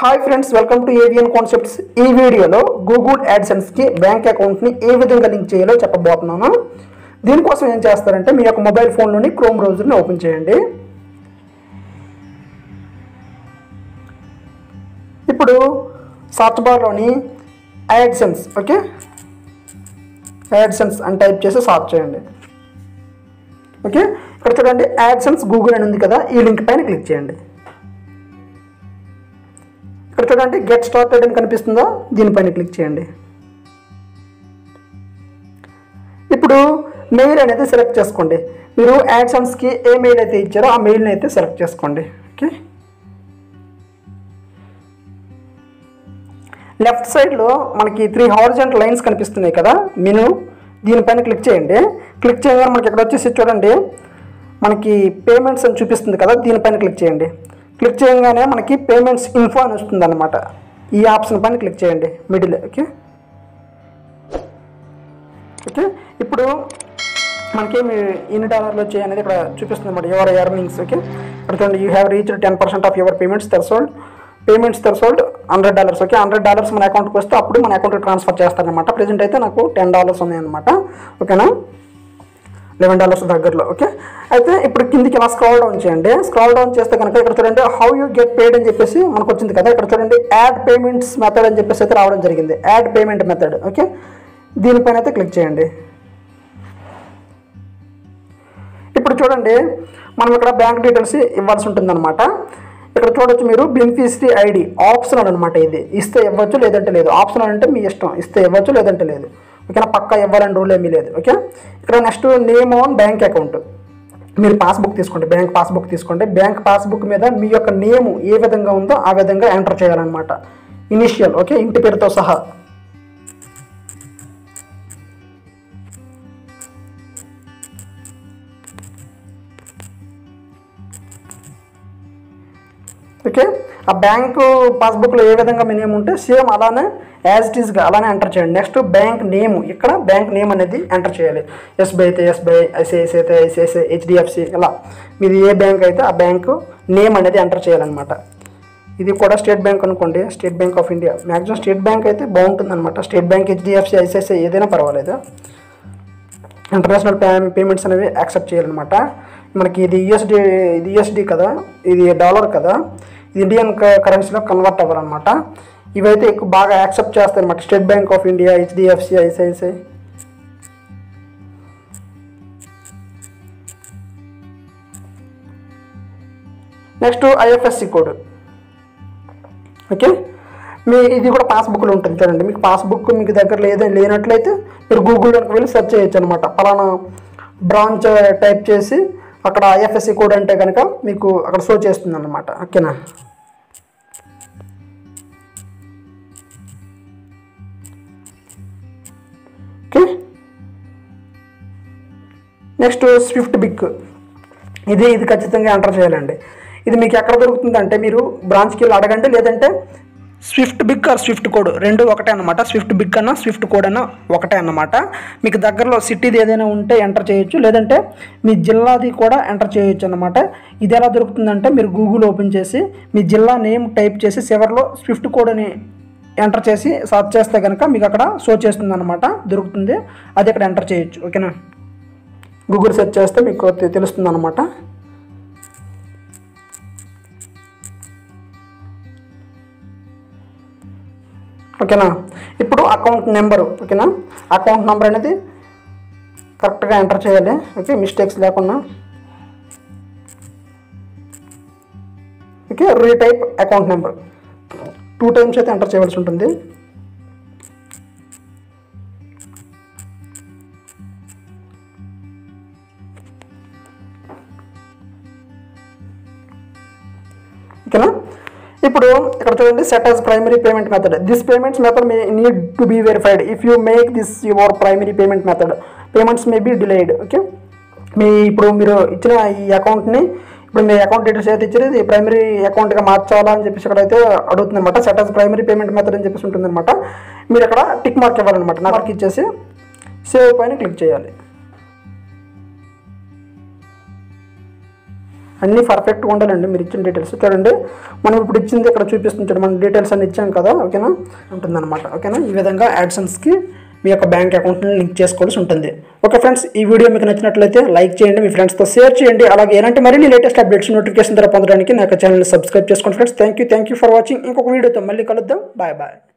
hi friends welcome to avian concepts ఈ వీడియోలో Google యాడ్సెన్స్కి bank అకౌంట్ని ఏ విధంగా లింక్ చేయాలో చెప్పబోతున్నాను దీనికోసం ఏం చేస్తారంటే మీ యొక్క మొబైల్ ఫోన్లోని క్రోమ్ బ్రౌజర్ని ఓపెన్ చేయండి ఇప్పుడు సర్చ్ బార్లోని యాడ్సెన్స్ ఓకే యాడ్సెన్స్ అని టైప్ చేసి సర్చ్ చేయండి ఓకే ఇక్కడ చూడండి యాడ్సెన్స్ గూగుల్ అని ఉంది కదా ఈ లింక్ పైన క్లిక్ చేయండి ఇక్కడ చూడండి గెట్ స్టార్టెడ్ అని కనిపిస్తుందా దీనిపైన క్లిక్ చేయండి ఇప్పుడు మెయిల్ అనేది సెలెక్ట్ చేసుకోండి మీరు యాడ్సన్స్కి ఏ మెయిల్ అయితే ఇచ్చారో ఆ మెయిల్ని అయితే సెలెక్ట్ చేసుకోండి ఓకే లెఫ్ట్ సైడ్లో మనకి త్రీ హార్జెంట్ లైన్స్ కనిపిస్తున్నాయి కదా మెను దీనిపైన క్లిక్ చేయండి క్లిక్ చేయగానే మనకి ఇక్కడ వచ్చేసి చూడండి మనకి పేమెంట్స్ అని చూపిస్తుంది కదా దీనిపైన క్లిక్ చేయండి క్లిక్ చేయగానే మనకి పేమెంట్స్ ఇన్ఫో అని వస్తుంది అనమాట ఈ ఆప్షన్ పైన క్లిక్ చేయండి మిడిల్ ఓకే ఓకే ఇప్పుడు మనకి మీ ఎన్ని డాలర్లు వచ్చాయి అనేది ఇక్కడ చూపిస్తుంది అనమాట యువర్ ఎర్నింగ్స్ ఓకే ఇక్కడ చూడండి you have reach ten percent of your payments threshold payments threshold hundred dollars okay hundred dollars మన అకౌంట్కి వస్తే అప్పుడు మన అకౌంట్కి ట్రాన్స్ఫర్ చేస్తారనమాట ప్రజెంట్ అయితే నాకు టెన్ డాలర్స్ ఉన్నాయన్నమాట ఓకేనా లెవెన్ డాలర్స్ దగ్గరలో ఓకే అయితే ఇప్పుడు కిందికి ఇలా స్క్రాల్ డౌన్ చేయండి స్క్రాల్ డౌన్ చేస్తే కనుక ఇక్కడ చూడండి హౌ యూ గెట్ పేడ్ అని చెప్పేసి మనకు వచ్చింది కదా ఇక్కడ చూడండి యాడ్ పేమెంట్స్ మెథడ్ అని చెప్పేసి అయితే రావడం జరిగింది యాడ్ పేమెంట్ మెథడ్ ఓకే దీనిపైన అయితే క్లిక్ చేయండి ఇప్పుడు చూడండి మనం ఇక్కడ బ్యాంక్ డీటెయిల్స్ ఇవ్వాల్సి ఉంటుందన్నమాట ఇక్కడ చూడొచ్చు మీరు బెనిఫిషరీ ఐడి ఆప్షనల్ అనమాట ఇది ఇస్తే ఇవ్వచ్చు లేదంటే లేదు ఆప్షనల్ అంటే మీ ఇష్టం ఇస్తే ఇవ్వచ్చు లేదంటే లేదు ఓకేనా పక్కా ఇవ్వాలని రూల్ ఏమీ లేదు ఓకే ఇక్కడ next name on bank account మీరు పాస్బుక్ తీసుకోండి బ్యాంక్ పాస్బుక్ తీసుకోండి బ్యాంక్ పాస్బుక్ మీద మీ యొక్క నేమ్ ఏ విధంగా ఉందో ఆ విధంగా ఎంటర్ చేయాలన్నమాట ఇనిషియల్ ఓకే ఇంటి పేరుతో సహా ఓకే ఆ బ్యాంకు పాస్బుక్లో ఏ విధంగా మీ నేమ్ ఉంటే సేమ్ అలానే యాజ్ ఇట్ ఈస్గా అలానే ఎంటర్ చేయండి నెక్స్ట్ బ్యాంక్ నేమ్ ఇక్కడ బ్యాంక్ నేమ్ అనేది ఎంటర్ చేయాలి ఎస్బీఐ అయితే ఎస్బీఐ ఐసిఐసిఐ అయితే ఐసిఐసిఐ హెచ్డిఎఫ్సి ఇలా మీది ఏ బ్యాంక్ అయితే ఆ బ్యాంకు నేమ్ అనేది ఎంటర్ చేయాలన్నమాట ఇది కూడా స్టేట్ బ్యాంక్ అనుకోండి state bank of India maximum state bank అయితే బాగుంటుంది అనమాట స్టేట్ బ్యాంక్ హెచ్డిఎఫ్సి ఐసిఐసిఐ ఏదైనా పర్వాలేదు ఇంటర్నేషనల్ పే పేమెంట్స్ అనేవి యాక్సెప్ట్ చేయాలన్నమాట మనకి ఇది యూఎస్డి ఇది యూఎస్డి కదా ఇది డాలర్ కదా ఇది ఇండియన్ కరెన్సీలో కన్వర్ట్ అవ్వాలన్నమాట ఇవైతే ఎక్కువ బాగా యాక్సెప్ట్ చేస్తాయి అనమాట state bank of India HDFC ICICI next IFSC code okay మీ ఇది కూడా పాస్బుక్లో ఉంటుంది చూడండి మీకు పాస్బుక్ మీకు దగ్గర లేదే లేనట్లయితే మీరు గూగుల్లోకి వెళ్ళి సెర్చ్ చేయొచ్చు అనమాట పలానా బ్రాంచ్ టైప్ చేసి అక్కడ ఐఎఫ్ఎస్సి కోడ్ అంటే కనుక మీకు అక్కడ షో చేస్తుంది అనమాట ఓకేనా ఓకే నెక్స్ట్ స్విఫ్ట్ బిక్ ఇది ఇది ఖచ్చితంగా ఎంటర్ చేయాలండి ఇది మీకు ఎక్కడ దొరుకుతుందంటే మీరు బ్రాంచ్కి వెళ్ళి అడగండి లేదంటే swift BIC or swift code రెండు ఒకటే అనమాట స్విఫ్ట్ బిక్ అన్న స్విఫ్ట్ కోడ్ అన్న ఒకటే అన్నమాట మీకు దగ్గరలో సిటీది ఏదైనా ఉంటే ఎంటర్ చేయొచ్చు లేదంటే మీ జిల్లాది కూడా ఎంటర్ చేయొచ్చు అనమాట ఇది ఎలా దొరుకుతుందంటే మీరు గూగుల్ ఓపెన్ చేసి మీ జిల్లా నేమ్ టైప్ చేసి చివరిలో స్విఫ్ట్ కోడ్ అని ఎంటర్ చేసి సర్చ్ చేస్తే కనుక మీకు అక్కడ షో చేస్తుంది అనమాట దొరుకుతుంది అది అక్కడ ఎంటర్ చేయొచ్చు ఓకేనా గూగుల్ సెర్చ్ చేస్తే మీకు తె- తెలుస్తుంది అనమాట ఓకేనా ఇప్పుడు అకౌంట్ నెంబరు ఓకేనా అకౌంట్ నెంబర్ అనేది కరెక్ట్గా ఎంటర్ చేయాలి ఓకే మిస్టేక్స్ లేకుండా okay retype account number two times అయితే ఎంటర్ చేయవలసి ఉంటుంది ఓకేనా ఇప్పుడు ఇక్కడ చూడండి set as primary payment method this payments method may need to be verified if you make this your primary payment method payments may be delayed okay మీ ఇప్పుడు మీరు ఇచ్చిన ఈ అకౌంట్ని ఇప్పుడు మీ అకౌంట్ డీటెయిల్స్ అయితే ఇచ్చారు ఇది ప్రైమరీ అకౌంట్గా మార్చాలా అని చెప్పేసి ఇక్కడ అయితే అడుగుతుంది అనమాట set as primary payment method అని చెప్పేసి ఉంటుంది అనమాట మీరు అక్కడ టిక్ మార్క్ ఇవ్వాలన్నమాట నా మార్క్ ఇచ్చేసి సేవ్ పైన క్లిక్ చేయాలి అన్నీ పర్ఫెక్ట్గా ఉండాలండి మీరు ఇచ్చిన డీటెయిల్స్ చూడండి మనం ఇప్పుడు ఇచ్చింది ఇక్కడ చూపిస్తుంది చూడండి మనం డీటెయిల్స్ అన్ని ఇచ్చాం కదా ఓకేనా ఉంటుందన్నమాట ఓకేనా ఈ విధంగా యాడ్సెన్స్కి మీ యొక్క బ్యాంక్ అకౌంట్ని లింక్ చేసుకోవాల్సి ఉంటుంది ఓకే ఫ్రెండ్స్ ఈ వీడియో మీకు నచ్చినట్లయితే లైక్ చేయండి మీ ఫ్రెండ్స్తో షేర్ చేయండి అలాగే ఎలాంటి మరిన్ని లేటెస్ట్ అప్డేట్స్ నోటిఫికేషన్ ద్వారా పొందడానికి నా యొక్క ఛానల్ని సబ్స్క్రైబ్ చేసుకోండి friends thank you thank you for watching ఇంకొక వీడియోతో మళ్ళీ కలుద్దాం బాయ్ బాయ్